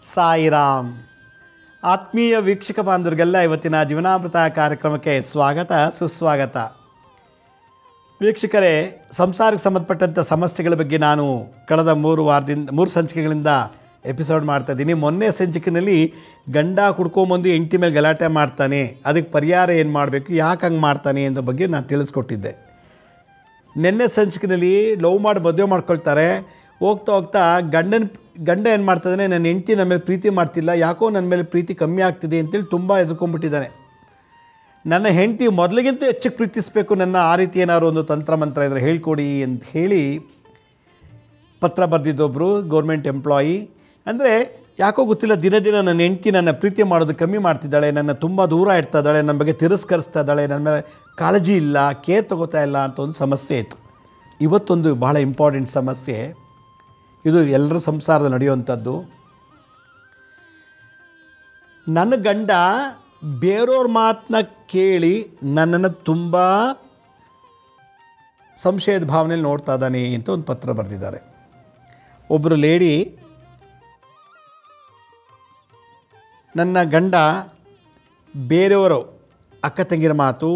ಸಾಯಿರಾಮ್ ಆತ್ಮೀಯ ವೀಕ್ಷಕ ಬಾಂಧವರಿಗೆಲ್ಲ ಇವತ್ತಿನ ಜೀವನಾಮೃತ ಕಾರ್ಯಕ್ರಮಕ್ಕೆ ಸ್ವಾಗತ ಸುಸ್ವಾಗತ ವೀಕ್ಷಕರೇ ಸಂಸಾರಕ್ಕೆ ಸಂಬಂಧಪಟ್ಟಂಥ ಸಮಸ್ಯೆಗಳ ಬಗ್ಗೆ ನಾನು ಕಳೆದ ಮೂರು ವಾರದಿಂದ ಮೂರು ಸಂಚಿಕೆಗಳಿಂದ ಎಪಿಸೋಡ್ ಮಾಡ್ತಾ ಇದ್ದೀನಿ ಮೊನ್ನೆ ಸಂಚಿಕೆಯಲ್ಲಿ ಗಂಡ ಕುಡ್ಕೊಂಬಂದು ಹೆಂಡತಿ ಮೇಲೆ ಗಲಾಟೆ ಮಾಡ್ತಾನೆ ಅದಕ್ಕೆ ಪರಿಹಾರ ಏನು ಮಾಡಬೇಕು ಯಾಕೆ ಹಂಗೆ ಮಾಡ್ತಾನೆ ಅನ್ನೋ ಬಗ್ಗೆ ನಾನು ತಿಳಿಸ್ಕೊಟ್ಟಿದ್ದೆ ನಿನ್ನೆ ಸಂಚಿಕೆಯಲ್ಲಿ ಲವ್ ಮಾಡಿ ಮದುವೆ ಮಾಡ್ಕೊಳ್ತಾರೆ ಹೋಗ್ತಾ ಹೋಗ್ತಾ ಗಂಡನ ಗಂಡ ಏನು ಮಾಡ್ತಿದ್ದಾನೆ ನನ್ನ ಹೆಂಡತಿ ನನ್ನ ಮೇಲೆ ಪ್ರೀತಿ ಮಾಡ್ತಿಲ್ಲ ಯಾಕೋ ನನ್ನ ಮೇಲೆ ಪ್ರೀತಿ ಕಮ್ಮಿ ಆಗ್ತಿದೆ ಅಂತೇಳಿ ತುಂಬ ಎದುರ್ಕೊಂಡ್ಬಿಟ್ಟಿದ್ದಾನೆ ನನ್ನ ಹೆಂಡತಿ ಮೊದಲಿಗಿಂತ ಹೆಚ್ಚಿಗೆ ಪ್ರೀತಿಸಬೇಕು ನನ್ನ ಆ ರೀತಿ ಏನಾದ್ರು ಒಂದು ತಂತ್ರ ಮಂತ್ರ ಇದ್ರೆ ಹೇಳ್ಕೊಡಿ ಅಂತ ಹೇಳಿ ಪತ್ರ ಬರೆದಿದ್ದೊಬ್ಬರು ಗೌರ್ಮೆಂಟ್ ಎಂಪ್ಲಾಯಿ ಅಂದರೆ ಯಾಕೋ ಗೊತ್ತಿಲ್ಲ ದಿನ ದಿನ ನನ್ನ ಹೆಂಡತಿ ನನ್ನ ಪ್ರೀತಿ ಮಾಡೋದು ಕಮ್ಮಿ ಮಾಡ್ತಿದ್ದಾಳೆ ನನ್ನ ತುಂಬ ದೂರ ಇಡ್ತಾ ಇದ್ದಾಳೆ ನನ್ನ ಬಗ್ಗೆ ತಿರಸ್ಕರಿಸ್ತಾ ಇದ್ದಾಳೆ ನನ್ನ ಮೇಲೆ ಕಾಳಜಿ ಇಲ್ಲ ಕೇರ್ ತಗೋತಾ ಇಲ್ಲ ಅಂತ ಒಂದು ಸಮಸ್ಯೆ ಇತ್ತು ಇವತ್ತೊಂದು ಭಾಳ ಇಂಪಾರ್ಟೆಂಟ್ ಸಮಸ್ಯೆ ಇದು ಎಲ್ಲರ ಸಂಸಾರದ ನಡೆಯುವಂಥದ್ದು ನನ್ನ ಗಂಡ ಬೇರೆಯವ್ರ ಮಾತನ್ನ ಕೇಳಿ ನನ್ನನ್ನು ತುಂಬ ಸಂಶಯದ ಭಾವನೆಯಲ್ಲಿ ನೋಡ್ತಾ ಇದ್ದಾನೆ ಅಂತ ಒಂದು ಪತ್ರ ಬರೆದಿದ್ದಾರೆ ಒಬ್ಬರು ಲೇಡಿ ನನ್ನ ಗಂಡ ಬೇರೆಯವರು ಅಕ್ಕ ತಂಗಿರ ಮಾತು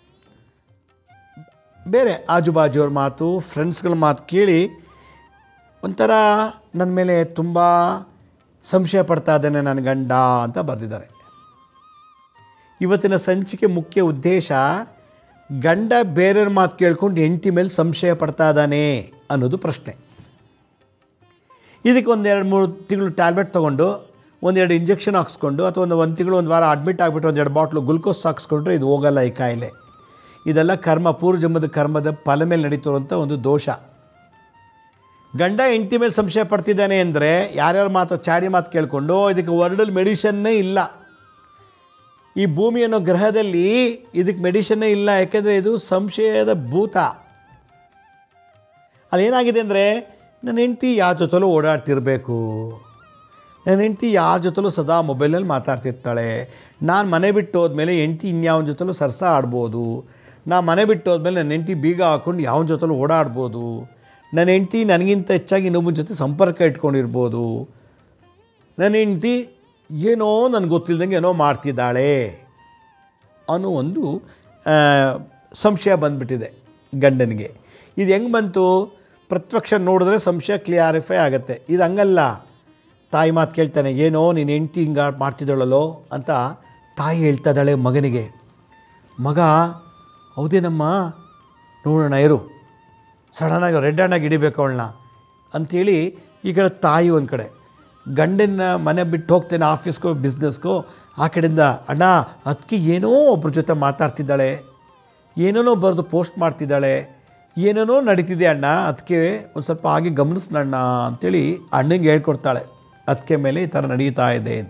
ಬೇರೆ ಆಜುಬಾಜುವ್ರ ಮಾತು ಫ್ರೆಂಡ್ಸ್ಗಳ ಮಾತು ಕೇಳಿ ಒಂಥರ ನನ್ನ ಮೇಲೆ ತುಂಬ ಸಂಶಯ ಪಡ್ತಾ ಇದ್ದಾನೆ ನನ್ನ ಗಂಡ ಅಂತ ಬರೆದಿದ್ದಾರೆ ಇವತ್ತಿನ ಸಂಚಿಕೆ ಮುಖ್ಯ ಉದ್ದೇಶ ಗಂಡ ಬೇರೆಯವ್ರ ಮಾತು ಕೇಳ್ಕೊಂಡು ಹೆಂಡತಿ ಮೇಲೆ ಸಂಶಯ ಪಡ್ತಾ ಇದ್ದಾನೆ ಅನ್ನೋದು ಪ್ರಶ್ನೆ ಇದಕ್ಕೆ ಒಂದೆರಡು ಮೂರು ತಿಂಗಳು ಟ್ಯಾಬ್ಲೆಟ್ ತೊಗೊಂಡು ಒಂದೆರಡು ಇಂಜೆಕ್ಷನ್ ಹಾಕ್ಸ್ಕೊಂಡು ಅಥವಾ ಒಂದು ಒಂದು ತಿಂಗಳು ಒಂದು ವಾರ ಅಡ್ಮಿಟ್ ಆಗಿಬಿಟ್ಟು ಒಂದೆರಡು ಬಾಟ್ಲು ಗ್ಲುಕೋಸ್ ಹಾಕ್ಸ್ಕೊಂಡ್ರೆ ಇದು ಹೋಗಲ್ಲ ಈ ಕಾಯಿಲೆ ಇದೆಲ್ಲ ಕರ್ಮ ಪೂರ್ವಜನ್ಮದ ಕರ್ಮದ ಫಲ ಮೇಲೆ ನಡೀತಿರುವಂಥ ಒಂದು ದೋಷ ಗಂಡ ಹೆಂಡತಿ ಮೇಲೆ ಸಂಶಯ ಪಡ್ತಿದ್ದಾನೆ ಅಂದರೆ ಯಾರ್ಯಾರ ಮಾತು ಚಾಡಿ ಮಾತು ಕೇಳಿಕೊಂಡು ಇದಕ್ಕೆ ವರ್ಲ್ಡಲ್ಲಿ ಮೆಡಿಷನ್ನೇ ಇಲ್ಲ ಈ ಭೂಮಿ ಅನ್ನೋ ಗ್ರಹದಲ್ಲಿ ಇದಕ್ಕೆ ಮೆಡಿಷನ್ನೇ ಇಲ್ಲ ಯಾಕೆಂದರೆ ಇದು ಸಂಶಯದ ಭೂತ ಅದೇನಾಗಿದೆ ಅಂದರೆ ನನ್ನ ಹೆಂಡತಿ ಯಾರ ಜೊತೆಲೂ ಓಡಾಡ್ತಿರ್ಬೇಕು ನನ್ನ ಹೆಂಡತಿ ಯಾರ ಜೊತೆಲೂ ಸದಾ ಮೊಬೈಲಲ್ಲಿ ಮಾತಾಡ್ತಿರ್ತಾಳೆ ನಾನು ಮನೆ ಬಿಟ್ಟು ಹೋದ್ಮೇಲೆ ಹೆಂಡತಿ ಇನ್ಯಾವನ ಜೊತೆಲೂ ಸರ್ಸ ಆಡ್ಬೋದು ನಾ ಮನೆ ಬಿಟ್ಟು ಹೋದ್ಮೇಲೆ ನನ್ನ ಹೆಂಡತಿ ಬೀಗ ಹಾಕ್ಕೊಂಡು ಯಾವನ ಜೊತೆಲೂ ಓಡಾಡ್ಬೋದು ನನ್ನ ಹೆಂಡತಿ ನನಗಿಂತ ಹೆಚ್ಚಾಗಿ ಇನ್ನೊಬ್ಬನ ಜೊತೆ ಸಂಪರ್ಕ ಇಟ್ಕೊಂಡಿರ್ಬೋದು ನನ್ನ ಹೆಂಡತಿ ಏನೋ ನನಗೆ ಗೊತ್ತಿಲ್ದಂಗೆ ಏನೋ ಮಾಡ್ತಿದ್ದಾಳೆ ಅನ್ನೋ ಒಂದು ಆ, ಸಂಶಯ ಬಂದ್ಬಿಟ್ಟಿದೆ ಗಂಡನಿಗೆ ಇದು ಹೆಂಗೆ ಬಂತು ಪ್ರತ್ಯಕ್ಷ ನೋಡಿದ್ರೆ ಸಂಶಯ ಕ್ಲಿಯಾರಿಫೈ ಆಗುತ್ತೆ ಇದು ಹಂಗಲ್ಲ ತಾಯಿ ಮಾತು ಕೇಳ್ತಾನೆ ಏನೋ ನೀನು ಹೆಂಡ್ತಿ ಹಿಂಗೆ ಮಾಡ್ತಿದ್ದಾಳಲ್ಲೋ ಅಂತ ತಾಯಿ ಹೇಳ್ತಾ ಇದ್ದಾಳೆ ಮಗನಿಗೆ ಮಗ ಹೌದೇನಮ್ಮ ನೋಡೋಣ ಇರು ಸಡನ್ನಾಗಿ ರೆಡ್ ಹ್ಯಾಂಡಾಗಿ ಹಿಡಿಬೇಕು ಅವಳನ್ನ ಅಂಥೇಳಿ ಈ ಕಡೆ ತಾಯಿ ಒಂದು ಕಡೆ ಗಂಡನ ಮನೆ ಬಿಟ್ಟು ಹೋಗ್ತೇನೆ ಆಫೀಸ್ಗೋ ಬಿಸ್ನೆಸ್ಗೋ ಆ ಕಡೆಯಿಂದ ಅಣ್ಣ ಅದಕ್ಕೆ ಏನೋ ಒಬ್ಬರ ಜೊತೆ ಮಾತಾಡ್ತಿದ್ದಾಳೆ ಏನೇನೋ ಬರೆದು ಪೋಸ್ಟ್ ಮಾಡ್ತಿದ್ದಾಳೆ ಏನೇನೋ ನಡೀತಿದೆ ಅಣ್ಣ ಅದಕ್ಕೆ ಒಂದು ಸ್ವಲ್ಪ ಹಾಗೆ ಗಮನಿಸ್ನಣ್ಣ ಅಂಥೇಳಿ ಅಣ್ಣಂಗೆ ಹೇಳ್ಕೊಡ್ತಾಳೆ ಅದಕ್ಕೆ ಮೇಲೆ ಈ ಥರ ನಡೀತಾ ಇದೆ ಅಂತ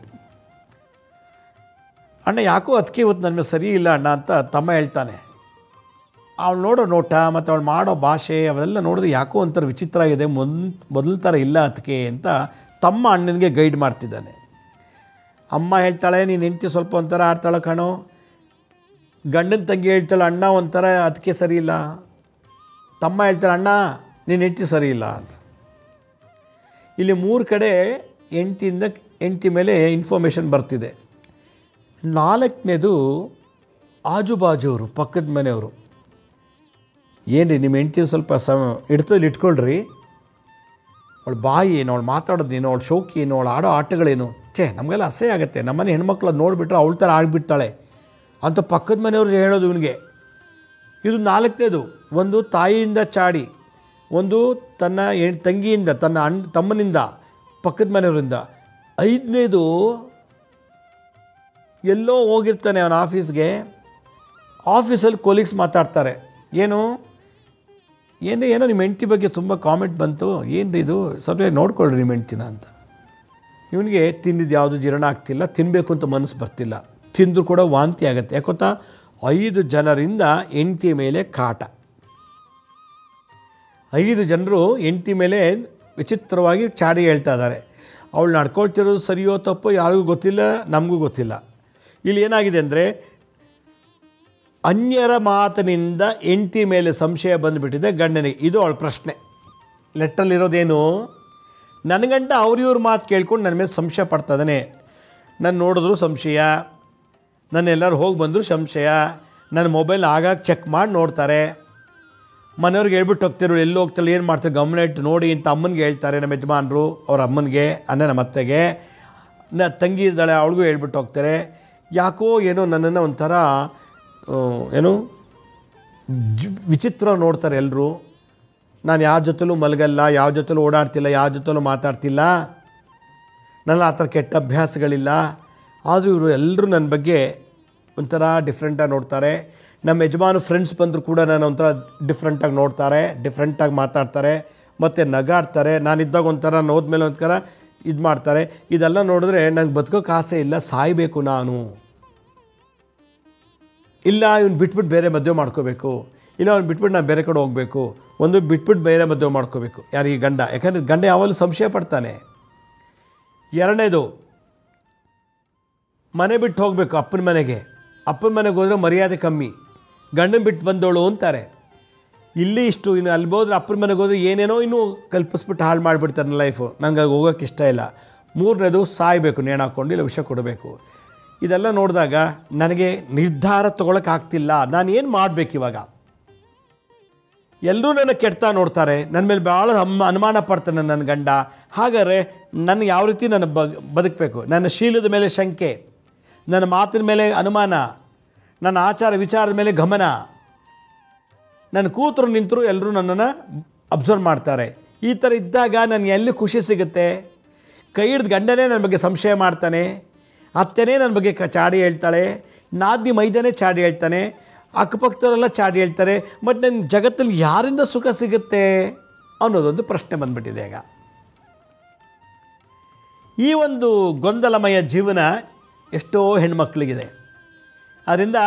ಅಣ್ಣ ಯಾಕೋ ಅದಕ್ಕೆ ಇವತ್ತು ನನ್ನ ಮೇಲೆ ಸರಿ ಇಲ್ಲ ಅಣ್ಣ ಅಂತ ತಮ್ಮ ಹೇಳ್ತಾನೆ ಅವಳು ನೋಡೋ ನೋಟ ಮತ್ತು ಅವಳು ಮಾಡೋ ಭಾಷೆ ಅವೆಲ್ಲ ನೋಡಿದ್ರೆ ಯಾಕೋ ಒಂಥರ ವಿಚಿತ್ರ ಆಗಿದೆ ಮೊದ್ ಮೊದಲ ಥರ ಇಲ್ಲ ಅದಕ್ಕೆ ಅಂತ ತಮ್ಮ ಅಣ್ಣನಿಗೆ ಗೈಡ್ ಮಾಡ್ತಿದ್ದಾನೆ ಅಮ್ಮ ಹೇಳ್ತಾಳೆ ನೀನು ಹೆಂಡ್ತಿ ಸ್ವಲ್ಪ ಒಂಥರ ಆಡ್ತಾಳೆ ಕಣೋ ಗಂಡನ ತಂಗಿ ಹೇಳ್ತಾಳೆ ಅಣ್ಣ ಒಂಥರ ಅದಕ್ಕೆ ಸರಿ ಇಲ್ಲ ತಮ್ಮ ಹೇಳ್ತಾಳೆ ಅಣ್ಣ ನೀನು ಹೆಂಡ್ತಿ ಸರಿ ಇಲ್ಲ ಅಂತ ಇಲ್ಲಿ ಮೂರು ಕಡೆ ಹೆಂಡ್ತಿಯಿಂದ ಹೆಂಡ್ತಿ ಮೇಲೆ ಇನ್ಫಾರ್ಮೇಷನ್ ಬರ್ತಿದೆ ನಾಲ್ಕನೇದು ಆಜುಬಾಜುವರು ಪಕ್ಕದ ಮನೆಯವರು ಏನು ರೀ ನಿಮ್ಮ ಹೆಂಡ್ತಿ ಸ್ವಲ್ಪ ಸಮ ಹಿಡ್ತದಲ್ಲಿ ಇಟ್ಕೊಳ್ರಿ ಅವಳು ಬಾಯಿ ಏನು ಅವಳು ಮಾತಾಡೋದೇನು ಅವಳು ಶೋಕಿ ಏನು ಅವಳು ಆಡೋ ಆಟಗಳೇನು ಛೇ ನಮಗೆಲ್ಲ ಅಸಹ್ಯ ಆಗುತ್ತೆ ನಮ್ಮನೆ ಹೆಣ್ಮಕ್ಳು ಅದು ನೋಡಿಬಿಟ್ರೆ ಅವಳ ಥರ ಆಡ್ಬಿಡ್ತಾಳೆ ಅಂತ ಪಕ್ಕದ ಮನೆಯವ್ರು ಹೇಳೋದು ಇವನಿಗೆ ಇದು ನಾಲ್ಕನೇದು ಒಂದು ತಾಯಿಯಿಂದ ಚಾಡಿ ಒಂದು ತನ್ನ ಹೆಣ್ ತಂಗಿಯಿಂದ ತನ್ನ ಅಣ್ಣ ತಮ್ಮನಿಂದ ಪಕ್ಕದ ಮನೆಯವರಿಂದ ಐದನೇದು ಎಲ್ಲೋ ಹೋಗಿರ್ತಾನೆ ಅವನ ಆಫೀಸ್ಗೆ ಆಫೀಸಲ್ಲಿ ಕೊಲೀಗ್ಸ್ ಮಾತಾಡ್ತಾರೆ ಏನು ಏನು ಏನೋ ನಿಮ್ಮ ಹೆಂಡ್ತಿ ಬಗ್ಗೆ ತುಂಬ ಕಾಮೆಂಟ್ ಬಂತು ಏನು ಇದು ಸ್ವಲ್ಪ ನೋಡ್ಕೊಳ್ರಿ ನಿಮ್ಮ ಹೆಂಡ್ತಿನ ಅಂತ ಇವನಿಗೆ ತಿಂದಿದ್ದು ಯಾವುದು ಜೀರ್ಣ ಆಗ್ತಿಲ್ಲ ತಿನ್ನಬೇಕು ಅಂತ ಮನಸ್ಸು ಬರ್ತಿಲ್ಲ ತಿಂದರೂ ಕೂಡ ವಾಂತಿ ಆಗುತ್ತೆ ಯಾಕೊತ್ತಾ ಐದು ಜನರಿಂದ ಹೆಂಡ್ತಿ ಮೇಲೆ ಕಾಟ ಐದು ಜನರು ಹೆಂಡ್ತಿ ಮೇಲೆ ವಿಚಿತ್ರವಾಗಿ ಚಾಡಿ ಹೇಳ್ತಾ ಇದ್ದಾರೆ ಅವಳು ನಡ್ಕೊಳ್ತಿರೋದು ಸರಿಯೋ ತಪ್ಪೋ ಯಾರಿಗೂ ಗೊತ್ತಿಲ್ಲ ನಮಗೂ ಗೊತ್ತಿಲ್ಲ ಇಲ್ಲಿ ಏನಾಗಿದೆ ಅಂದರೆ ಅನ್ಯರ ಮಾತಿನಿಂದ ಹೆಂಡತಿ ಮೇಲೆ ಸಂಶಯ ಬಂದುಬಿಟ್ಟಿದೆ ಗಂಡನಿಗೆ ಇದು ಅವಳ ಪ್ರಶ್ನೆ ಲೆಟ್ರಲ್ಲಿರೋದೇನು ನನಗಂಟ ಅವ್ರ ಇವ್ರ ಮಾತು ಕೇಳ್ಕೊಂಡು ನನ್ನ ಮೇಲೆ ಸಂಶಯ ಪಡ್ತದಾನೆ ನಾನು ನೋಡಿದ್ರು ಸಂಶಯ ನನ್ನ ಎಲ್ಲರೂ ಹೋಗಿ ಬಂದರೂ ಸಂಶಯ ನನ್ನ ಮೊಬೈಲ್ ಆಗಾಗ ಚೆಕ್ ಮಾಡಿ ನೋಡ್ತಾರೆ ಮನೆಯವ್ರಿಗೆ ಹೇಳ್ಬಿಟ್ಟು ಹೋಗ್ತಿರು ಎಲ್ಲಿ ಹೋಗ್ತಾರೆ ಏನು ಮಾಡ್ತಾರೆ ಗಮನ ಇಟ್ಟು ನೋಡಿ ಅಂತ ಅಮ್ಮನಿಗೆ ಹೇಳ್ತಾರೆ ನಮ್ಮ ಯಜಮಾನರು ಅವ್ರ ಅಮ್ಮನಿಗೆ ಅಂದರೆ ನಮ್ಮ ಅತ್ತೆಗೆ ನ ತಂಗಿ ಇದ್ದಾಳೆ ಅವಳಿಗೂ ಹೇಳ್ಬಿಟ್ಟು ಹೋಗ್ತಾರೆ ಯಾಕೋ ಏನೋ ನನ್ನನ್ನು ಒಂಥರ ಆ, ಏನು ಜ್ ವಿಚಿತ್ರ ನೋಡ್ತಾರೆ ಎಲ್ಲರೂ ನಾನು ಯಾವ ಜೊತೆಲೂ ಮಲಗಲ್ಲ ಯಾವ ಜೊತೆಲೂ ಓಡಾಡ್ತಿಲ್ಲ ಯಾವ ಜೊತೆಲೂ ಮಾತಾಡ್ತಿಲ್ಲ ನನ್ನ ಆ ಥರ ಕೆಟ್ಟ ಅಭ್ಯಾಸಗಳಿಲ್ಲ ಆದರೂ ಇವರು ಎಲ್ಲರೂ ನನ್ನ ಬಗ್ಗೆ ಒಂಥರ ಡಿಫ್ರೆಂಟಾಗಿ ನೋಡ್ತಾರೆ ನಮ್ಮ ಯಜಮಾನು ಫ್ರೆಂಡ್ಸ್ ಬಂದರೂ ಕೂಡ ನಾನು ಒಂಥರ ಡಿಫ್ರೆಂಟಾಗಿ ನೋಡ್ತಾರೆ ಡಿಫ್ರೆಂಟಾಗಿ ಮಾತಾಡ್ತಾರೆ ಮತ್ತು ನಗಾಡ್ತಾರೆ ನಾನಿದ್ದಾಗ ಒಂಥರ ನೋದ್ಮೇಲೆ ಒಂಥರ ಇದು ಮಾಡ್ತಾರೆ ಇದೆಲ್ಲ ನೋಡಿದ್ರೆ ನಂಗೆ ಬದುಕೋಕೆ ಆಸೆ ಇಲ್ಲ ಸಾಯಬೇಕು ನಾನು ಇಲ್ಲ ಇವ್ನು ಬಿಟ್ಬಿಟ್ಟು ಬೇರೆ ಮದುವೆ ಮಾಡ್ಕೋಬೇಕು ಇಲ್ಲ ಅವ್ನು ಬಿಟ್ಬಿಟ್ಟು ನಾನು ಬೇರೆ ಕಡೆ ಹೋಗಬೇಕು ಒಂದು ಬಿಟ್ಬಿಟ್ಟು ಬೇರೆ ಮದುವೆ ಮಾಡ್ಕೋಬೇಕು ಯಾರಿಗೆ ಗಂಡ ಯಾಕಂದರೆ ಗಂಡ ಯಾವಾಗಲೂ ಸಂಶಯ ಪಡ್ತಾನೆ ಎರಡನೇದು ಮನೆ ಬಿಟ್ಟು ಹೋಗಬೇಕು ಅಪ್ಪನ ಮನೆಗೆ ಅಪ್ಪನ ಮನೆಗೆ ಹೋದರೆ ಮರ್ಯಾದೆ ಕಮ್ಮಿ ಗಂಡನ ಬಿಟ್ಟು ಬಂದೋಳು ಅಂತಾರೆ ಇಲ್ಲಿ ಇಷ್ಟು ಇನ್ನು ಅಲ್ಲಿ ಹೋದ್ರೆ ಅಪ್ಪನ ಮನೆಗೆ ಹೋದ್ರೆ ಏನೇನೋ ಇನ್ನೂ ಕಲ್ಪಿಸ್ಬಿಟ್ಟು ಹಾಳು ಮಾಡಿಬಿಡ್ತಾರೆ ನನ್ನ ಲೈಫು ನನಗೆ ಅಲ್ಲಿ ಹೋಗೋಕ್ಕೆ ಇಷ್ಟ ಇಲ್ಲ ಮೂರನೇದು ಸಾಯಬೇಕು ನೇಣು ಹಾಕ್ಕೊಂಡು ಇಲ್ಲ ವಿಷ ಕೊಡಬೇಕು ಇದೆಲ್ಲ ನೋಡಿದಾಗ ನನಗೆ ನಿರ್ಧಾರ ತೊಗೊಳಕ್ಕಾಗ್ತಿಲ್ಲ ನಾನು ಏನು ಮಾಡಬೇಕು ಇವಾಗ ಎಲ್ಲರೂ ನನ್ನ ಕೆಡ್ತ ನೋಡ್ತಾರೆ ನನ್ನ ಮೇಲೆ ಭಾಳ ಅಮ್ಮ ಅನುಮಾನ ಪಡ್ತಾನೆ ನನ್ನ ಗಂಡ ಹಾಗಾದರೆ ನನಗೆ ಯಾವ ರೀತಿ ನಾನು ಬ ಬದುಕಬೇಕು ನನ್ನ ಶೀಲದ ಮೇಲೆ ಶಂಕೆ ನನ್ನ ಮಾತಿನ ಮೇಲೆ ಅನುಮಾನ ನನ್ನ ಆಚಾರ ವಿಚಾರದ ಮೇಲೆ ಗಮನ ನನ್ನ ಕೂತರು ನಿಂತರು ಎಲ್ಲರೂ ನನ್ನನ್ನು ಅಬ್ಸರ್ವ್ ಮಾಡ್ತಾರೆ ಈ ಥರ ಇದ್ದಾಗ ನನಗೆ ಎಲ್ಲಿ ಖುಷಿ ಸಿಗುತ್ತೆ ಕೈ ಹಿಡ್ದು ಗಂಡನೇ ನನ್ನ ಬಗ್ಗೆ ಸಂಶಯ ಮಾಡ್ತಾನೆ ಅತ್ತೆನೇ ನನ್ನ ಬಗ್ಗೆ ಕ ಚಾಡಿ ಹೇಳ್ತಾಳೆ ನಾದಿ ಮೈದನೇ ಚಾಡಿ ಹೇಳ್ತಾನೆ ಅಕ್ಕಪಕ್ಕದವರೆಲ್ಲ ಚಾಡಿ ಹೇಳ್ತಾರೆ ಬಟ್ ನನ್ನ ಜಗತ್ತಲ್ಲಿ ಯಾರಿಂದ ಸುಖ ಸಿಗುತ್ತೆ ಅನ್ನೋದೊಂದು ಪ್ರಶ್ನೆ ಬಂದ್ಬಿಟ್ಟಿದೆ ಈಗ ಈ ಒಂದು ಗೊಂದಲಮಯ ಜೀವನ ಎಷ್ಟೋ ಹೆಣ್ಮಕ್ಳಿಗಿದೆ ಆದ್ದರಿಂದ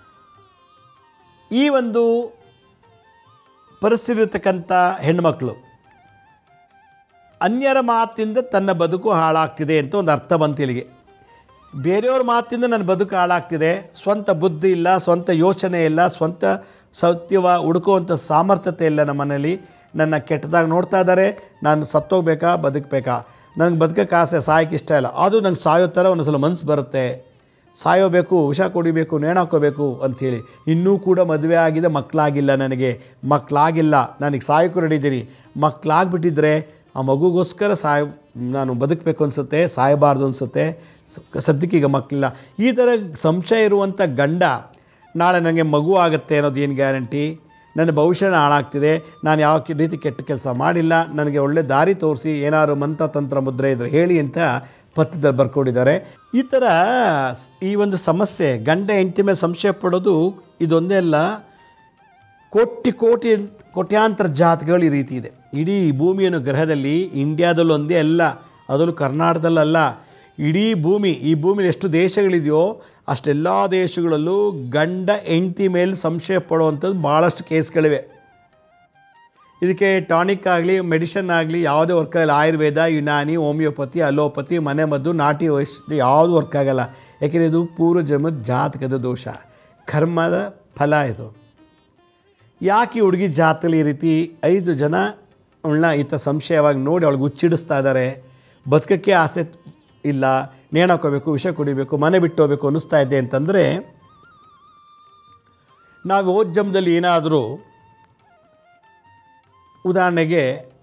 ಈ ಒಂದು ಪರಿಸ್ಥಿತಿ ಇರ್ತಕ್ಕಂಥ ಹೆಣ್ಮಕ್ಳು ಅನ್ಯರ ಮಾತಿಂದ ತನ್ನ ಬದುಕು ಹಾಳಾಗ್ತಿದೆ ಅಂತ ಒಂದು ಅರ್ಥ ಬಂತು ಇಲ್ಲಿಗೆ ಬೇರೆಯವ್ರ ಮಾತಿಂದ ನನ್ನ ಬದುಕು ಹಾಳಾಗ್ತಿದೆ ಸ್ವಂತ ಬುದ್ಧಿ ಇಲ್ಲ ಸ್ವಂತ ಯೋಚನೆ ಇಲ್ಲ ಸ್ವಂತ ಸತ್ಯವ ಹುಡುಕುವಂಥ ಸಾಮರ್ಥ್ಯತೆ ಇಲ್ಲ ನಮ್ಮ ಮನೇಲಿ ನನ್ನ ಕೆಟ್ಟದಾಗಿ ನೋಡ್ತಾ ಇದ್ದಾರೆ ನಾನು ಸತ್ತೋಗ್ಬೇಕಾ ಬದುಕಬೇಕಾ ನನಗೆ ಬದುಕಕ್ಕೆ ಆಸೆ ಸಾಯಕ್ಕೆ ಇಷ್ಟ ಇಲ್ಲ ಆದರೂ ನಂಗೆ ಸಾಯೋ ಥರ ಒಂದೊಂದ್ಸಲ ಮನಸ್ಸು ಬರುತ್ತೆ ಸಾಯೋಬೇಕು ವಿಷ ಕುಡಿಬೇಕು ನೇಣಾಕೋಬೇಕು ಅಂಥೇಳಿ ಇನ್ನೂ ಕೂಡ ಮದುವೆ ಆಗಿದೆ ಮಕ್ಕಳಾಗಿಲ್ಲ ನನಗೆ ಮಕ್ಕಳಾಗಿಲ್ಲ ನನಗೆ ಸಾಯಕ್ಕೂ ರೆಡಿದ್ದೀನಿ ಮಕ್ಕಳಾಗ್ಬಿಟ್ಟಿದ್ರೆ ಆ ಮಗುಗೋಸ್ಕರ ಸಾಯ ನಾನು ಬದುಕಬೇಕು ಅನಿಸುತ್ತೆ ಸಾಯಬಾರ್ದು ಅನಿಸುತ್ತೆ ಸದ್ಯಕ್ಕೆ ಈಗ ಮಕ್ಕಳಿಲ್ಲ ಈ ಥರ ಸಂಶಯ ಇರುವಂಥ ಗಂಡ ನಾಳೆ ನನಗೆ ಮಗು ಆಗುತ್ತೆ ಅನ್ನೋದು ಏನು ಗ್ಯಾರಂಟಿ ನನ್ನ ಭವಿಷ್ಯ ಹಾಳಾಗ್ತಿದೆ ನಾನು ಯಾವ ಕೆ- ರೀತಿ ಕೆಟ್ಟ ಕೆಲಸ ಮಾಡಿಲ್ಲ ನನಗೆ ಒಳ್ಳೆ ದಾರಿ ತೋರಿಸಿ ಏನಾದ್ರು ಮಂತ್ರ ತಂತ್ರ ಮುದ್ರೆ ಇದ್ರೆ ಹೇಳಿ ಅಂತ ಪತ್ರದಲ್ಲಿ ಬರ್ಕೊಂಡಿದ್ದಾರೆ ಈ ಥರ ಸ್- ಈ ಒಂದು ಸಮಸ್ಯೆ ಗಂಡ ಹೆಂಡತಿ ಮೇಲೆ ಸಂಶಯ ಪಡೋದು ಇದೊಂದೇ ಅಲ್ಲ ಕೋಟಿ ಕೋಟಿ ಕೋಟ್ಯಾಂತರ ಜಾತಿಗಳು ಈ ರೀತಿ ಇದೆ ಇಡೀ ಭೂಮಿಯನ್ನು ಗ್ರಹದಲ್ಲಿ ಇಂಡಿಯಾದಲ್ಲೂ ಒಂದೇ ಅಲ್ಲ ಅದರಲ್ಲೂ ಕರ್ನಾಟಕದಲ್ಲಲ್ಲ ಇಡೀ ಭೂಮಿ ಈ ಭೂಮಿಲಿ ಎಷ್ಟು ದೇಶಗಳಿದೆಯೋ ಅಷ್ಟೆಲ್ಲ ದೇಶಗಳಲ್ಲೂ ಗಂಡ ಹೆಂಡತಿ ಮೇಲೆ ಸಂಶಯ ಪಡುವಂಥದ್ದು ಭಾಳಷ್ಟು ಕೇಸ್ಗಳಿವೆ ಇದಕ್ಕೆ ಟಾನಿಕ್ ಆಗಲಿ ಮೆಡಿಷನ್ ಆಗಲಿ ಯಾವುದೇ ವರ್ಕ್ ಆಗಲ್ಲ ಆಯುರ್ವೇದ ಯುನಾನಿ ಹೋಮಿಯೋಪತಿ ಅಲೋಪತಿ ಮನೆಮದ್ದು ನಾಟಿ ಔಷಧಿ ಯಾವುದು ವರ್ಕ್ ಆಗಲ್ಲ ಯಾಕೆಂದರೆ ಇದು ಪೂರ್ವ ಜನ್ಮದ ಜಾತಕದ ದೋಷ ಕರ್ಮದ ಫಲ ಇದು ಯಾಕೆ ಈ ಹುಡುಗಿ ಜಾತಕಲ್ಲಿ ಈ ರೀತಿ ಐದು ಜನ ಅವಳನ್ನ ಈತ ಸಂಶಯವಾಗಿ ನೋಡಿ ಅವಳಿಗೆ ಹುಚ್ಚಿಡಿಸ್ತಾ ಇದ್ದಾರೆ ಬದುಕಕ್ಕೆ ಆಸೆ ಇಲ್ಲ ನೇಣಾಕೋಬೇಕು ವಿಷ ಕುಡಿಬೇಕು ಮನೆ ಬಿಟ್ಟು ಹೋಗ್ಬೇಕು ಅನ್ನಿಸ್ತಾ ಇದೆ ಅಂತಂದರೆ ನಾವು ಓದ್ ಜನ್ಮದಲ್ಲಿ ಏನಾದರೂ ಉದಾಹರಣೆಗೆ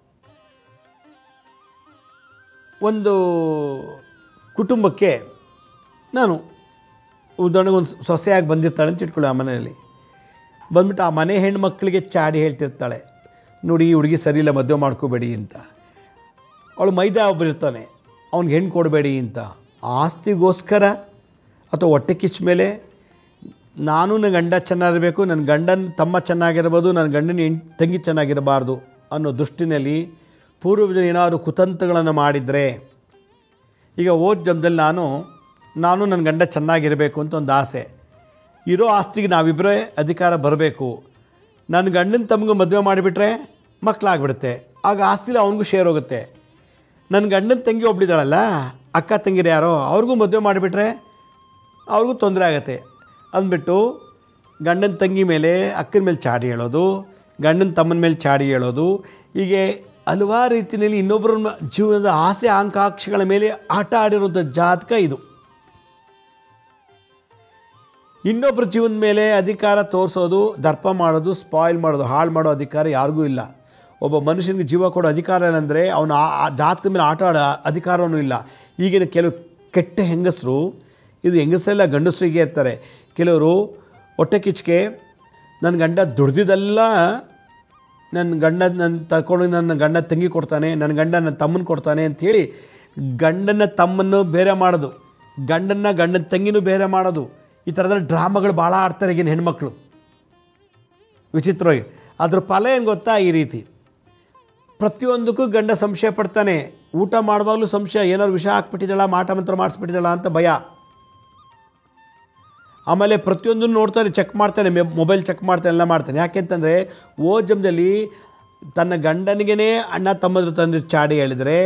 ಒಂದು ಕುಟುಂಬಕ್ಕೆ ನಾನು ಉದಾಹರಣೆಗೆ ಒಂದು ಸೊಸೆಯಾಗಿ ಬಂದಿರ್ತಾಳೆ ಅಂತ ಇಟ್ಕೊಳ್ಳಿ ಆ ಮನೆಯಲ್ಲಿ ಬಂದ್ಬಿಟ್ಟು ಆ ಮನೆ ಹೆಣ್ಮಕ್ಳಿಗೆ ಚಾಡಿ ಹೇಳ್ತಿರ್ತಾಳೆ ನೋಡಿ ಈ ಹುಡುಗಿ ಸರಿ ಇಲ್ಲ ಮದುವೆ ಮಾಡ್ಕೋಬೇಡಿ ಅಂತ ಅವಳು ಮೈದಾ ಒಬ್ಬರು ಇರ್ತಾನೆ ಅವ್ನಿಗೆ ಹೆಣ್ಣು ಕೊಡಬೇಡಿ ಅಂತ ಆಸ್ತಿಗೋಸ್ಕರ ಅಥವಾ ಹೊಟ್ಟೆ ಕಿಚ್ಚ ಮೇಲೆ ನಾನು ನನ್ನ ಗಂಡ ಚೆನ್ನಾಗಿರಬೇಕು ನನ್ನ ಗಂಡನ ತಮ್ಮ ಚೆನ್ನಾಗಿರ್ಬೋದು ನನ್ನ ಗಂಡನ ಹೆಣ್ ತಂಗಿ ಚೆನ್ನಾಗಿರಬಾರ್ದು ಅನ್ನೋ ದೃಷ್ಟಿನಲ್ಲಿ ಪೂರ್ವಜರು ಏನಾದರೂ ಕುತಂತ್ರಗಳನ್ನು ಮಾಡಿದರೆ ಈಗ ಓದ್ ಜನ್ಮದಲ್ಲಿ ನಾನು ನಾನು ನನ್ನ ಗಂಡ ಚೆನ್ನಾಗಿರಬೇಕು ಅಂತ ಒಂದು ಆಸೆ ಇರೋ ಆಸ್ತಿಗೆ ನಾವಿಬ್ಬರೇ ಅಧಿಕಾರ ಬರಬೇಕು ನನ್ನ ಗಂಡನ ತಮಗೆ ಮದುವೆ ಮಾಡಿಬಿಟ್ರೆ ಮಕ್ಕಳಾಗ್ಬಿಡುತ್ತೆ ಆಗ ಆಸ್ತಿಲಿ ಅವನಿಗೂ ಶೇರ್ ಹೋಗುತ್ತೆ ನನ್ನ ಗಂಡನ ತಂಗಿ ಒಬ್ಳಿದಾಳಲ್ಲ ಅಕ್ಕ ತಂಗಿರು ಯಾರೋ ಅವ್ರಿಗೂ ಮದುವೆ ಮಾಡಿಬಿಟ್ರೆ ಅವ್ರಿಗೂ ತೊಂದರೆ ಆಗುತ್ತೆ ಅಂದ್ಬಿಟ್ಟು ಗಂಡನ ತಂಗಿ ಮೇಲೆ ಅಕ್ಕನ ಮೇಲೆ ಚಾಡಿ ಹೇಳೋದು ಗಂಡನ ತಮ್ಮನ ಮೇಲೆ ಚಾಡಿ ಹೇಳೋದು ಹೀಗೆ ಹಲವಾರು ರೀತಿಯಲ್ಲಿ ಇನ್ನೊಬ್ಬರ ಮ- ಜೀವನದ ಆಸೆ ಆಕಾಂಕ್ಷೆಗಳ ಮೇಲೆ ಆಟ ಆಡಿರುವಂಥ ಜಾತಕ ಇದು ಇನ್ನೊಬ್ಬರ ಜೀವನದ ಮೇಲೆ ಅಧಿಕಾರ ತೋರಿಸೋದು ದರ್ಪ ಮಾಡೋದು ಸ್ಪಾಯ್ಲ್ ಮಾಡೋದು ಹಾಳು ಮಾಡೋ ಅಧಿಕಾರ ಯಾರಿಗೂ ಇಲ್ಲ ಒಬ್ಬ ಮನುಷ್ಯನಿಗೆ ಜೀವ ಕೊಡೋ ಅಧಿಕಾರ ಏನಂದರೆ ಅವನು ಆ ಆ ಜಾತಕದ ಮೇಲೆ ಆಟ ಆಡೋ ಅಧಿಕಾರವೂ ಇಲ್ಲ ಈಗಿನ ಕೆಲವು ಕೆಟ್ಟ ಹೆಂಗಸರು ಇದು ಹೆಂಗಸರೆಲ್ಲ ಗಂಡಸರಿಗೆ ಇರ್ತಾರೆ ಕೆಲವರು ಹೊಟ್ಟೆ ಕಿಚ್ಚಿಗೆ ನನ್ನ ಗಂಡ ದುಡ್ದಿದ್ದೆಲ್ಲ ನನ್ನ ಗಂಡ ನನ್ನ ತಗೊಂಡು ನನ್ನ ಗಂಡ ತಂಗಿ ಕೊಡ್ತಾನೆ ನನ್ನ ಗಂಡ ನನ್ನ ತಮ್ಮನ ಕೊಡ್ತಾನೆ ಅಂಥೇಳಿ ಗಂಡನ ತಮ್ಮನ್ನು ಬೇರೆ ಮಾಡೋದು ಗಂಡನ್ನ ಗಂಡನ ತಂಗಿನೂ ಬೇರೆ ಮಾಡೋದು ಈ ಥರದ ಡ್ರಾಮಾಗಳು ಭಾಳ ಆಡ್ತಾರೆ ಈಗಿನ ಹೆಣ್ಮಕ್ಳು ವಿಚಿತ್ರವಾಗಿ ಅದ್ರ ಫಲ ಏನು ಗೊತ್ತಾ ಈ ರೀತಿ ಪ್ರತಿಯೊಂದಕ್ಕೂ ಗಂಡ ಸಂಶಯ ಪಡ್ತಾನೆ ಊಟ ಮಾಡುವಾಗಲೂ ಸಂಶಯ ಏನಾದ್ರು ವಿಷ ಹಾಕ್ಬಿಟ್ಟಿದ್ದಾಳ ಮಾಟ ಮಂತ್ರ ಮಾಡಿಸ್ಬಿಟ್ಟಿದ್ದಾಳ ಅಂತ ಭಯ ಆಮೇಲೆ ಪ್ರತಿಯೊಂದನ್ನು ನೋಡ್ತಾನೆ ಚೆಕ್ ಮಾಡ್ತಾನೆ ಮೆ ಮೊಬೈಲ್ ಚೆಕ್ ಮಾಡ್ತಾನೆ ಎಲ್ಲ ಮಾಡ್ತಾನೆ ಯಾಕೆಂತಂದರೆ ಓ ಜಮ್ದಲ್ಲಿ ತನ್ನ ಗಂಡನಿಗೇ ಅಣ್ಣ ತಮ್ಮದ್ರು ತಂದು ಚಾಡಿ ಹೇಳಿದರೆ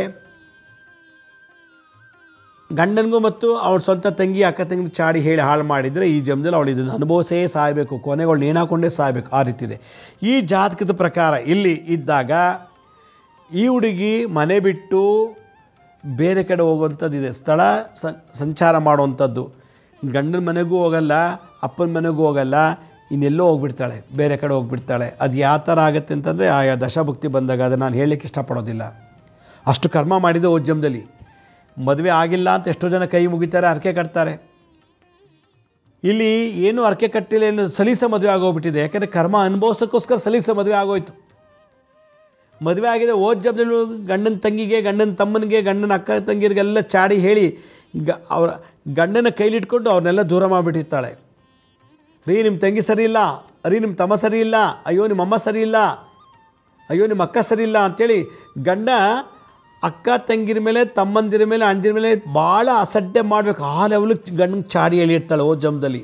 ಗಂಡನಿಗೂ ಮತ್ತು ಅವಳ ಸ್ವಂತ ತಂಗಿ ಅಕ್ಕ ತಂಗಿ ಚಾಡಿ ಹೇಳಿ ಹಾಳು ಮಾಡಿದರೆ ಈ ಜಮ್ದಲ್ಲಿ ಅವಳು ಇದನ್ನು ಅನುಭವಿಸೇ ಸಾಯಬೇಕು ಕೊನೆಗೆ ಅವಳು ನೇಣಾಕೊಂಡೇ ಸಾಯಬೇಕು ಆ ರೀತಿ ಇದೆ ಈ ಜಾತಕದ ಪ್ರಕಾರ ಇಲ್ಲಿ ಇದ್ದಾಗ ಈ ಹುಡುಗಿ ಮನೆ ಬಿಟ್ಟು ಬೇರೆ ಕಡೆ ಹೋಗುವಂಥದ್ದಿದೆ ಸ್ಥಳ ಸ- ಸಂಚಾರ ಮಾಡುವಂಥದ್ದು ಗಂಡನ ಮನೆಗೂ ಹೋಗಲ್ಲ ಅಪ್ಪನ ಮನೆಗೂ ಹೋಗಲ್ಲ ಇನ್ನೆಲ್ಲೋ ಹೋಗ್ಬಿಡ್ತಾಳೆ ಬೇರೆ ಕಡೆ ಹೋಗ್ಬಿಡ್ತಾಳೆ ಅದು ಯಾವ ಥರ ಆಗುತ್ತೆ ಅಂತಂದರೆ ಆಯಾ ದಶಭಕ್ತಿ ಬಂದಾಗ ಅದನ್ನು ನಾನು ಹೇಳಲಿಕ್ಕೆ ಇಷ್ಟಪಡೋದಿಲ್ಲ ಅಷ್ಟು ಕರ್ಮ ಮಾಡಿದೆ ಉದ್ಯಮದಲ್ಲಿ ಮದುವೆ ಆಗಿಲ್ಲ ಅಂತ ಎಷ್ಟೋ ಜನ ಕೈ ಮುಗಿತಾರೆ ಹರಕೆ ಕಟ್ತಾರೆ ಇಲ್ಲಿ ಏನು ಹರಕೆ ಕಟ್ಟಿಲ್ಲ ಏನು ಸಲೀಸ ಮದುವೆ ಆಗೋಗ್ಬಿಟ್ಟಿದೆ ಯಾಕಂದರೆ ಕರ್ಮ ಅನುಭವಿಸೋಕ್ಕೋಸ್ಕರ ಸಲೀಸ ಮದುವೆ ಆಗೋಯ್ತು ಮದುವೆ ಆಗಿದೆ ಓದ್ ಜಬ್ದಲ್ಲಿ ಗಂಡನ ತಂಗಿಗೆ ಗಂಡನ ತಮ್ಮನಿಗೆ ಗಂಡನ ಅಕ್ಕ ತಂಗಿರಿಗೆಲ್ಲ ಚಾಡಿ ಹೇಳಿ ಗ ಅವರ ಗಂಡನ ಕೈಲಿಟ್ಕೊಂಡು ಅವ್ರನ್ನೆಲ್ಲ ದೂರ ಮಾಡಿಬಿಟ್ಟಿರ್ತಾಳೆ ರೀ ನಿಮ್ಮ ತಂಗಿ ಸರಿ ಇಲ್ಲ ರೀ ನಿಮ್ಮ ತಮ್ಮ ಸರಿ ಇಲ್ಲ ಅಯ್ಯೋ ನಿಮ್ಮ ಅಮ್ಮ ಸರಿ ಇಲ್ಲ ಅಯ್ಯೋ ನಿಮ್ಮ ಅಕ್ಕ ಸರಿ ಇಲ್ಲ ಅಂಥೇಳಿ ಗಂಡ ಅಕ್ಕ ತಂಗಿರ ಮೇಲೆ ತಮ್ಮಂದಿರ ಮೇಲೆ ಅಣ್ಣದಿರ ಮೇಲೆ ಭಾಳ ಅಸಡ್ಡೆ ಮಾಡಬೇಕು ಆ ಲೆವೆಲಿಗೆ ಗಂಡನ ಚಾಡಿ ಹೇಳಿರ್ತಾಳೆ ಓದ್ ಜಮ್ದಲ್ಲಿ